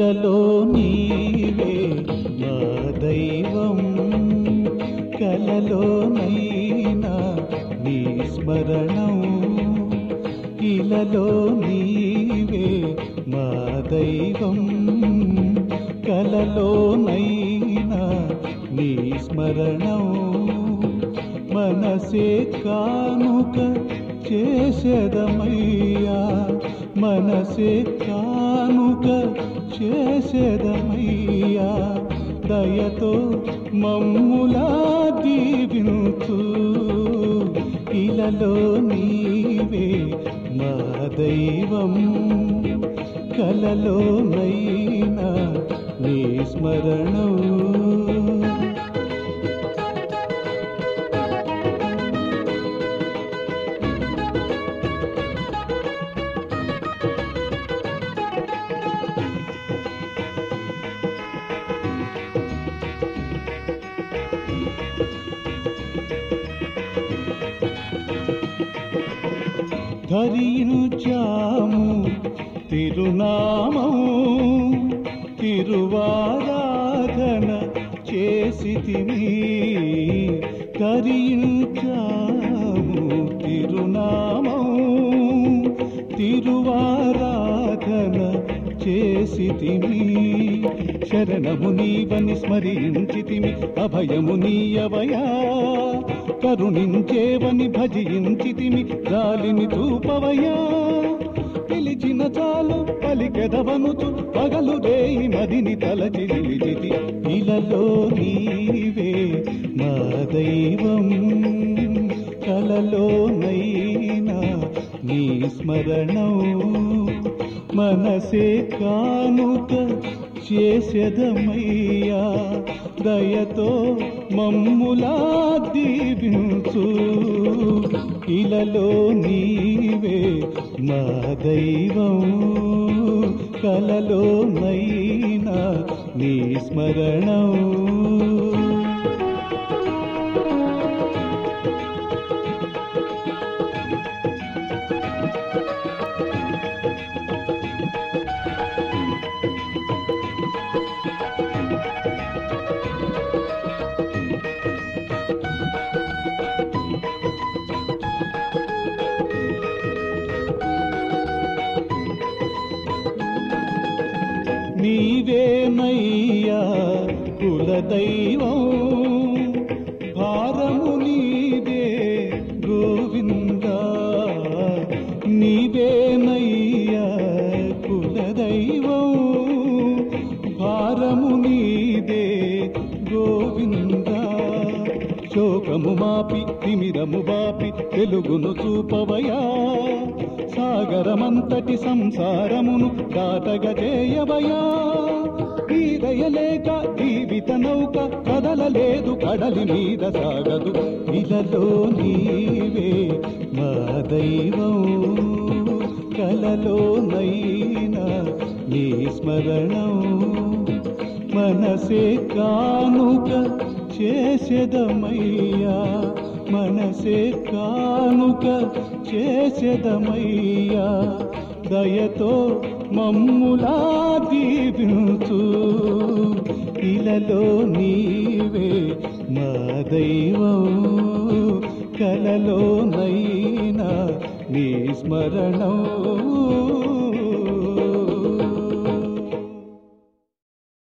ఇలలో నీవే మా దైవం కలలోనైనా నీ స్మరణం ఇలలో నీవే మా దైవం కలలోనైనా నీ స్మరణం మనసే కానుక చేసేదమయ్యా మనసే కానుక చేసేదమయ్యా దయతో మమ్ములా దీవించు ఇలలో నీవే మా దైవం కలలోనైనా నీ స్మరణం ధరించాము తిరునామం తిరువారాధన చేసి తిని ధరించాము తిరునామం తిరువారాధన చేసి తిని శరణము నీవని స్మరించితిమి అభయము నీయవయా కరుణించేవని భజించితిమి జాలిని చూపవయా పిలిచిన చాలు పలికెదవనుచు పగలు రేయి మదిని తలచి నిలిచితి ఇలలో నీవే మా దైవం కలలోనైనా నీ స్మరణం మనసే కానుక చేసెదమయ్యా దయతో మమ్ములా దీవించు ఇలలో నీవే మా దైవం కలలోనైనా నీ స్మరణం నీవేనయ్యా కులదైవం భారము నీదే గోవింద నీవేనయ్యా కులదైవం భారము నీదే గోవింద శోకము మాపి తిమిరము బాపి వెలుగును చూపవయా సాగరమంతటి సంసారమును దాటగ చేయవయా ఈ దయలేక జీవిత నౌక కదలలేదు కడలి మీద సాగదు ఇలలో నీవే మా దైవం కలలోనైనా నీ స్మరణం మనసే కానుక చేసెదమయ్యా మనసే కానుక చేసెదమయ్యా దయతో మమ్ములా దీవించు ఇలలో నీవే మా దైవం కలలోనైనా నీ స్మరణం